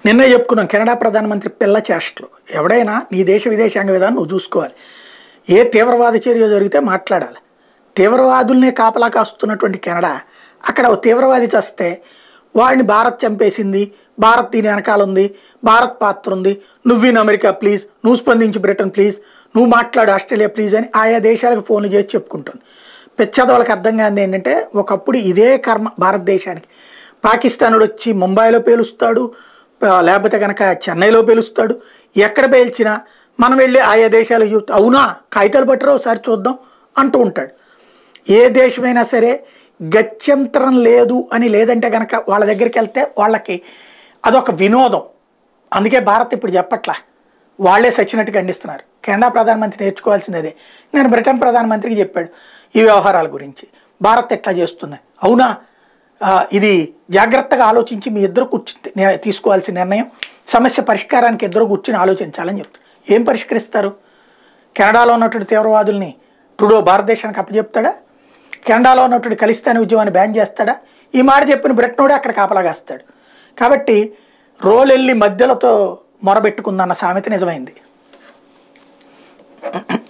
నిన్నే చెప్పుకున్నాం కెనడా ప్రధానమంత్రి పిల్ల చేష్టలు ఎవడైనా నీ దేశ విదేశాంగ విధానం నువ్వు చూసుకోవాలి ఏ తీవ్రవాద చర్య జరిగితే మాట్లాడాలి తీవ్రవాదుల్నే కాపలా కాస్తున్నటువంటి కెనడా అక్కడ ఓ తీవ్రవాది చస్తే వాడిని భారత్ చంపేసింది భారత్ దీని వెనకాల ఉంది భారత్ పాత్ర ఉంది నువ్విన్ అమెరికా ప్లీజ్ నువ్వు స్పందించి బ్రిటన్ ప్లీజ్ నువ్వు మాట్లాడు ఆస్ట్రేలియా ప్లీజ్ అని ఆయా దేశాలకు ఫోన్లు చేసి చెప్పుకుంటుంది పెచ్చదవులకు అర్థం కానిది ఏంటంటే ఒకప్పుడు ఇదే కర్మ భారతదేశానికి పాకిస్తానుడు వచ్చి ముంబైలో పేలుస్తాడు ప- లేకపోతే కనుక చెన్నైలో పేలుస్తాడు ఎక్కడ పేల్చినా మనం వెళ్ళి ఆయా దేశాలకు చూస్తే అవునా కాగితాలు పట్టరా ఒకసారి చూద్దాం అంటూ ఉంటాడు ఏ దేశమైనా సరే గత్యంతరం లేదు అని లేదంటే కనుక వాళ్ళ దగ్గరికి వెళ్తే వాళ్ళకి అదొక వినోదం అందుకే భారత్ ఇప్పుడు చెప్పట్లా వాళ్ళే సచ్చినట్టు ఖండిస్తున్నారు కెనడా ప్రధానమంత్రి నేర్చుకోవాల్సింది అదే నేను బ్రిటన్ ప్రధానమంత్రికి చెప్పాడు ఈ వ్యవహారాల గురించి భారత్ ఎట్లా చేస్తుంది అవునా ఆ, ఇది జాగ్రత్తగా ఆలోచించి మీ ఇద్దరు కూర్చుని నే- తీసుకోవాల్సిన నిర్ణయం సమస్య పరిష్కారానికి ఇద్దరు కూర్చుని ఆలోచించాలని చెప్తారు ఏం పరిష్కరిస్తారు కెనడాలో ఉన్నటువంటి తీవ్రవాదుల్ని ట్రుడో భారతదేశానికి అప్పచెప్తాడా కెనడాలో ఉన్నటువంటి ఖలిస్తానీ ఉద్యమాన్ని బ్యాన్ చేస్తాడా ఈ మాట చెప్పిన బ్రిటనోడే అక్కడ కాపలాగాస్తాడు కాబట్టి రోలెల్లి మధ్యలతో మొరబెట్టుకుందన్న సామెత నిజమైంది